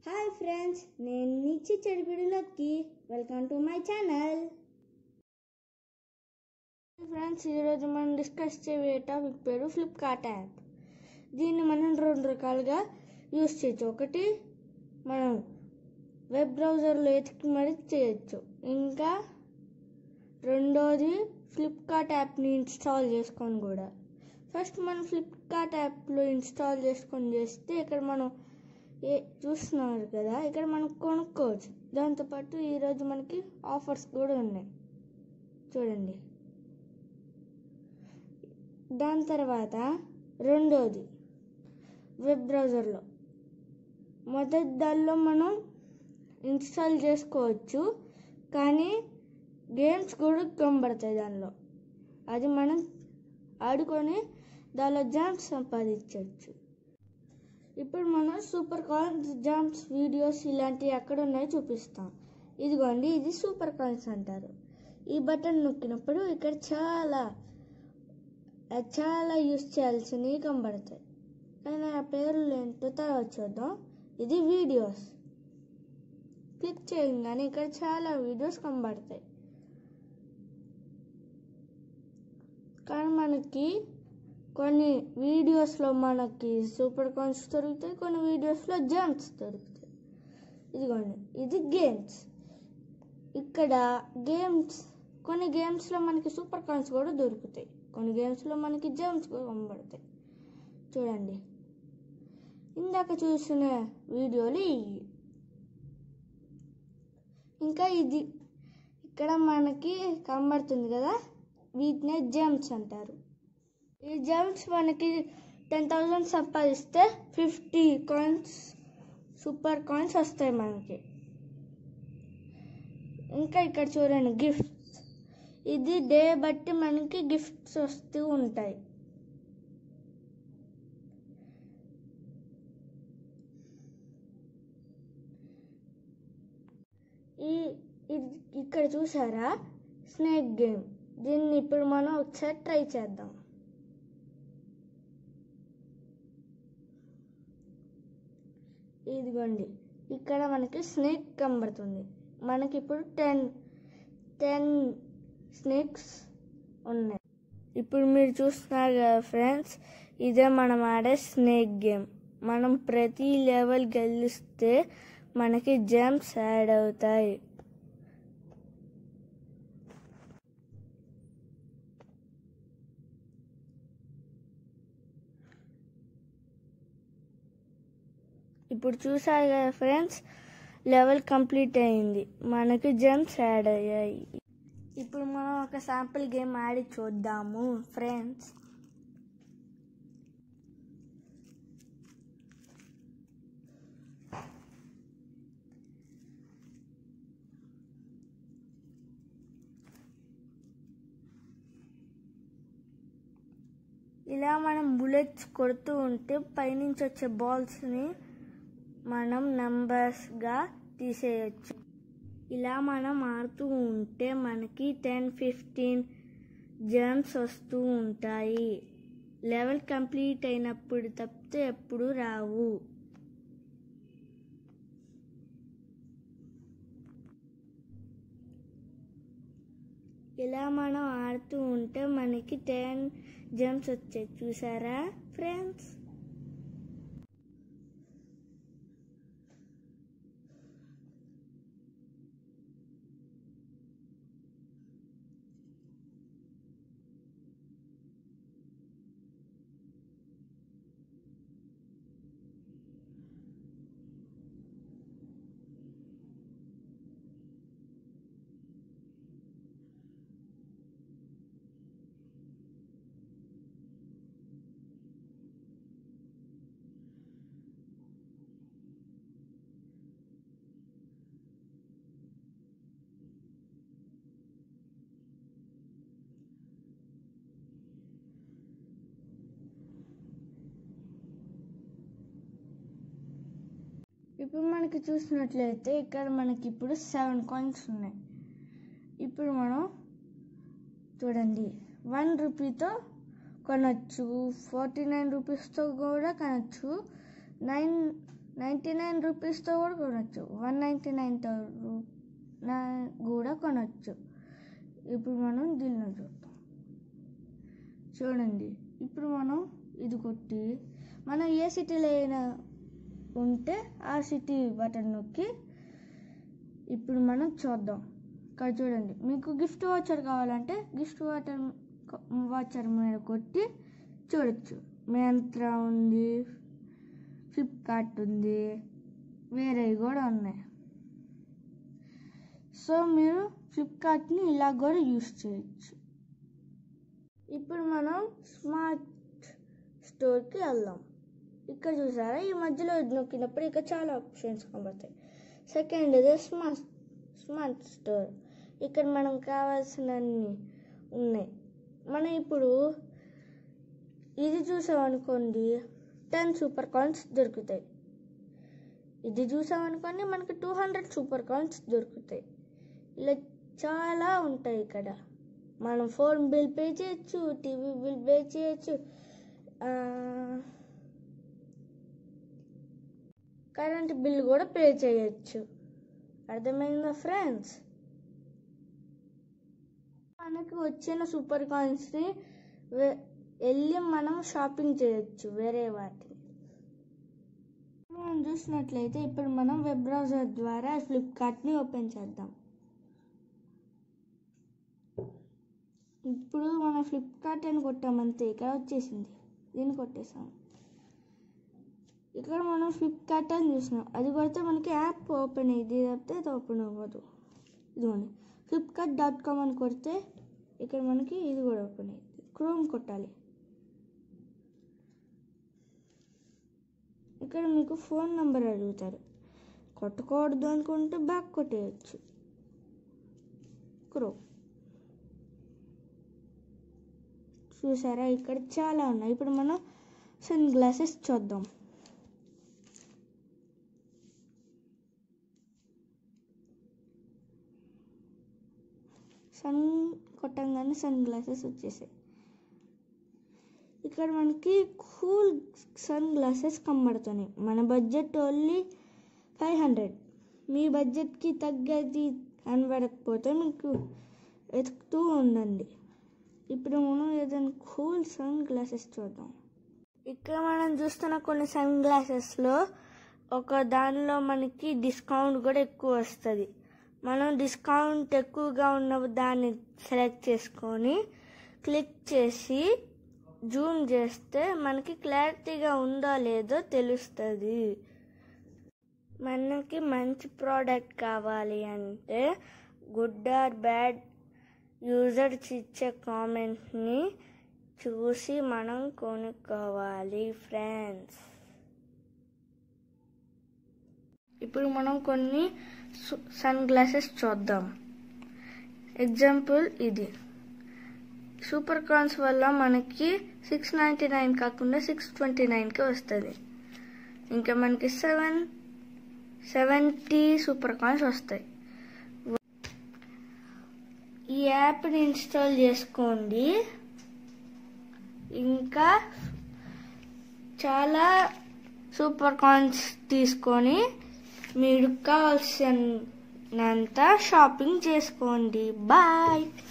hi friends నేను నిచ్చి చెడిపిడిలోకి welcome to my channel friends ఈరోజు మనం డిస్కస్ చేయే టాపిక్ పేరు ఫ్లిప్కార్ట్ యాప్ దీన్ని మనం రెండు రకాలుగా యూస్ చేయొచ్చు ఒకటి మనం వెబ్ బ్రౌజర్లో ఎతికి మరి చేయొచ్చు ఇంకా రెండోది ఫ్లిప్కార్ట్ యాప్ని ఇన్స్టాల్ చేసుకొని కూడా ఫస్ట్ మనం ఫ్లిప్కార్ట్ యాప్లో ఇన్స్టాల్ చేసుకొని చేస్తే ఇక్కడ మనం ఏ చూస్తున్నారు కదా ఇక్కడ మనం కొనుక్కోవచ్చు దాంతోపాటు ఈరోజు మనకి ఆఫర్స్ కూడా ఉన్నాయి చూడండి దాని తర్వాత రెండోది వెబ్ బ్రౌజర్లో మొదటి దానిలో మనం ఇన్స్టాల్ చేసుకోవచ్చు కానీ గేమ్స్ కూడా కనబడతాయి దానిలో అది మనం ఆడుకొని దానిలో జామ్స్ సంపాదించవచ్చు ఇప్పుడు మనం సూపర్ కాయిన్స్ జామ్స్ వీడియోస్ ఇలాంటివి ఎక్కడ ఉన్నాయో చూపిస్తాం ఇదిగోండి ఇది సూపర్ కాయిన్స్ అంటారు ఈ బటన్ నొక్కినప్పుడు ఇక్కడ చాలా చాలా యూస్ చేయాల్సినవి కనబడతాయి కానీ ఆ పేర్లు ఏంటో తర్వాత చూద్దాం ఇది వీడియోస్ క్లిక్ చేయగానే ఇక్కడ చాలా వీడియోస్ కనబడతాయి కానీ మనకి కొన్ని వీడియోస్లో మనకి సూపర్ కాయిన్స్ దొరుకుతాయి కొన్ని వీడియోస్లో జంప్స్ దొరుకుతాయి ఇదిగోండి ఇది గేమ్స్ ఇక్కడ గేమ్స్ కొన్ని గేమ్స్లో మనకి సూపర్ కాయిన్స్ కూడా దొరుకుతాయి కొన్ని గేమ్స్లో మనకి జంప్స్ కూడా కనబడతాయి చూడండి ఇందాక చూసిన వీడియోలు ఇవి ఇంకా ఇది ఇక్కడ మనకి కనబడుతుంది కదా వీటినే జెమ్స్ అంటారు ఈ జెమ్స్ మనకి టెన్ థౌజండ్ సంపాదిస్తే ఫిఫ్టీ కాయిన్స్ సూపర్ కాయిన్స్ వస్తాయి మనకి ఇంకా ఇక్కడ చూడండి గిఫ్ట్స్ ఇది డే బట్టి మనకి గిఫ్ట్స్ వస్తూ ఉంటాయి ఈ ఇది ఇక్కడ చూసారా స్నేక్ గేమ్ దీన్ని ఇప్పుడు మనం ఒకసారి ట్రై చేద్దాం ఇదిగోండి ఇక్కడ మనకి స్నేక్ కనబడుతుంది మనకి ఇప్పుడు టెన్ టెన్ స్నేక్స్ ఉన్నాయి ఇప్పుడు మీరు చూస్తున్నారు కదా ఫ్రెండ్స్ ఇదే మనం ఆడే స్నేక్ గేమ్ మనం ప్రతి లెవెల్ గెలిస్తే మనకి జంప్స్ యాడ్ అవుతాయి ఇప్పుడు చూసారు కదా ఫ్రెండ్స్ లెవెల్ కంప్లీట్ అయింది మనకి జంప్స్ యాడ్ అయ్యాయి ఇప్పుడు మనం ఒక శాంపుల్ గేమ్ ఆడి చూద్దాము ఫ్రెండ్స్ ఇలా మనం బుల్లెట్స్ కొడుతూ ఉంటే పైనుంచి వచ్చే బాల్స్ని మనం నంబర్స్గా తీసేయచ్చు ఇలా మనం ఆడుతూ ఉంటే మనకి టెన్ ఫిఫ్టీన్ జంప్స్ వస్తూ ఉంటాయి లెవెల్ కంప్లీట్ అయినప్పుడు తప్పితే ఎప్పుడు రావు ఇలా మనం ఆడుతూ ఉంటే మనకి టెన్ జంప్స్ వచ్చాయి చూసారా ఫ్రెండ్స్ ఇప్పుడు మనకి చూసినట్లయితే ఇక్కడ మనకి ఇప్పుడు సెవెన్ కాయిన్స్ ఉన్నాయి ఇప్పుడు మనం చూడండి వన్ రూపీతో కొనచ్చు ఫార్టీ నైన్ రూపీస్తో కూడా కొనచ్చు నైన్ నైంటీ నైన్ రూపీస్తో కూడా కొనవచ్చు వన్ నైంటీ నైన్తో కూడా కొనవచ్చు ఇప్పుడు మనం దీనిలో చూద్దాం చూడండి ఇప్పుడు మనం ఇది కొట్టి మనం ఏ సిటీలో అయినా ఉంటే ఆ సిటీ బటన్ నొక్కి ఇప్పుడు మనం చూద్దాం ఇక్కడ చూడండి మీకు గిఫ్ట్ వాచర్ కావాలంటే గిఫ్ట్ వాచర్ వాచర్ మీద కొట్టి చూడొచ్చు మింత్రా ఉంది ఫ్లిప్కార్ట్ ఉంది వేరేవి కూడా ఉన్నాయి సో మీరు ఫ్లిప్కార్ట్ని ఇలా కూడా యూస్ చేయొచ్చు ఇప్పుడు మనం స్మార్ట్ స్టోర్కి వెళ్దాం ఇక్కడ చూసారా ఈ మధ్యలో ఇది నొక్కినప్పుడు ఇక్కడ చాలా ఆప్షన్స్ కనబడతాయి సెకండ్ ఇది స్మార్ట్ స్మార్ట్ స్టోర్ ఇక్కడ మనం కావాల్సినన్ని ఉన్నాయి మనం ఇప్పుడు ఇది చూసామనుకోండి టెన్ సూపర్ కాయిన్స్ దొరుకుతాయి ఇది చూసామనుకోండి మనకి టూ హండ్రెడ్ సూపర్ కాయిన్స్ దొరుకుతాయి ఇలా చాలా ఉంటాయి ఇక్కడ మనం ఫోన్ బిల్ పే చేయొచ్చు టీవీ బిల్ పే చేయొచ్చు కరెంట్ బిల్ కూడా పే చేయొచ్చు అర్థమైందా ఫ్రెండ్స్ మనకి వచ్చిన సూపర్ కాయిన్స్ని వెళ్ళి మనం షాపింగ్ చేయొచ్చు వేరే వాటిని మనం చూసినట్లయితే ఇప్పుడు మనం వెబ్ బ్రౌజర్ ద్వారా ఫ్లిప్కార్ట్ని ఓపెన్ చేద్దాం ఇప్పుడు మనం ఫ్లిప్కార్ట్ అని కొట్టామంతే ఇక్కడ వచ్చేసింది దీన్ని కొట్టేసాం ఇక్కడ మనం ఫ్లిప్కార్ట్ అని చూసినాం అది కొడితే మనకి యాప్ ఓపెన్ అయ్యింది తప్పితే అది ఓపెన్ అవ్వదు ఇదిగోండి ఫ్లిప్కార్ట్ డాట్ కామ్ అని కొడితే ఇక్కడ మనకి ఇది కూడా ఓపెన్ అయ్యింది క్రోమ్ కొట్టాలి ఇక్కడ మీకు ఫోన్ నెంబర్ అడుగుతారు కొట్టకూడదు అనుకుంటే బ్యాక్ కొట్టేయచ్చు క్రోమ్ చూసారా ఇక్కడ చాలా ఉన్నాయి ఇప్పుడు మనం సన్ గ్లాసెస్ చూద్దాం సన్ కొట్టంగానే సన్ గ్లాసెస్ వచ్చేసాయి ఇక్కడ మనకి కూల్ సన్ గ్లాసెస్ కనబడుతున్నాయి మన బడ్జెట్ ఓన్లీ ఫైవ్ హండ్రెడ్ మీ బడ్జెట్కి తగ్గది కనబడకపోతే మీకు వెతుకుతూ ఉండండి ఇప్పుడు మనం ఏదైనా కూల్ సన్ గ్లాసెస్ చూద్దాం ఇక్కడ మనం చూస్తున్న కొన్ని సన్ గ్లాసెస్లో ఒక దానిలో మనకి డిస్కౌంట్ కూడా ఎక్కువ వస్తుంది మనం డిస్కౌంట్ ఎక్కువగా ఉన్న దాన్ని సెలెక్ట్ చేసుకొని క్లిక్ చేసి జూమ్ చేస్తే మనకి క్లారిటీగా ఉందో లేదో తెలుస్తుంది మనకి మంచి ప్రోడక్ట్ కావాలి అంటే గుడ్ ఆర్ బ్యాడ్ యూజర్స్ ఇచ్చే కామెంట్ని చూసి మనం కొనుక్కోవాలి ఫ్రెండ్స్ ఇప్పుడు మనం కొన్ని సన్ గ్లాసెస్ చూద్దాం ఎగ్జాంపుల్ ఇది సూపర్ కాన్స్ వల్ల మనకి సిక్స్ నైంటీ నైన్ కాకుండా సిక్స్ ట్వంటీ నైన్కి వస్తుంది ఇంకా మనకి సెవెన్ సెవెంటీ సూపర్ కాన్స్ వస్తాయి ఈ యాప్ని ఇన్స్టాల్ చేసుకోండి ఇంకా చాలా సూపర్ కాయిన్స్ తీసుకొని మీరు కావాల్సినంత షాపింగ్ చేసుకోండి బాయ్